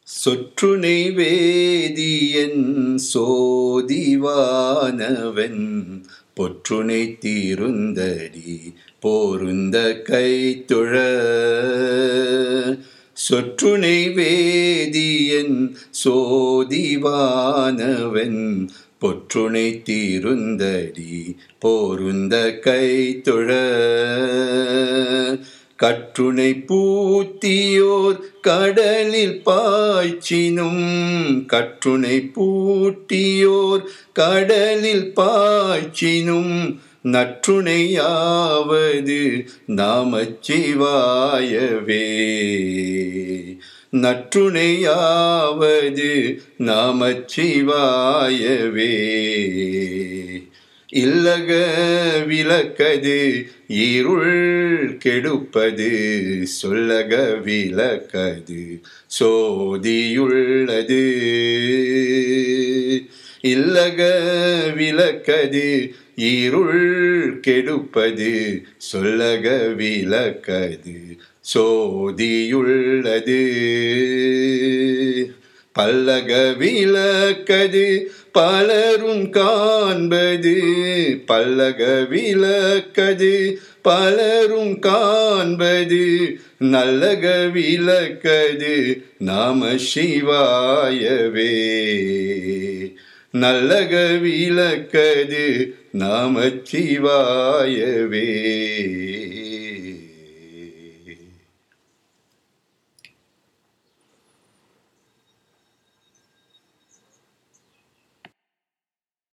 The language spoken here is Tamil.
சொற்றுனை வேதியன் சோதிவானவன் பொற்றுனை தீருந்தடி போருந்த கைத்துழ சொற்றுனை வேதியன் சோதிவானவன் பொற்றுனை தீருந்தடி போருந்த கைத்துழ கற்றுனை பூத்தியோர் கடலில் பாய்ச்சினும் கற்றுனை பூட்டியோர் கடலில் பாய்ச்சினும் நற்றுணையாவது நாமச்சிவாயவே நற்றுணையாவது நாமச்சிவாயவே இல்லக விளக்கது இருள் கெடுப்பது சொல்லக விளக்கது சோதியுள்ளது இல்லக விளக்கது இருள் கெடுப்பது சொல்லக விளக்கது சோதியுள்ளது பல்லக விளக்கது பலரும் காண்பது பல்லக விளக்கது பலரும் காண்பது நல்லக விளக்கது நாம சிவாயவே நல்லக விளக்கது நாம சிவாயவே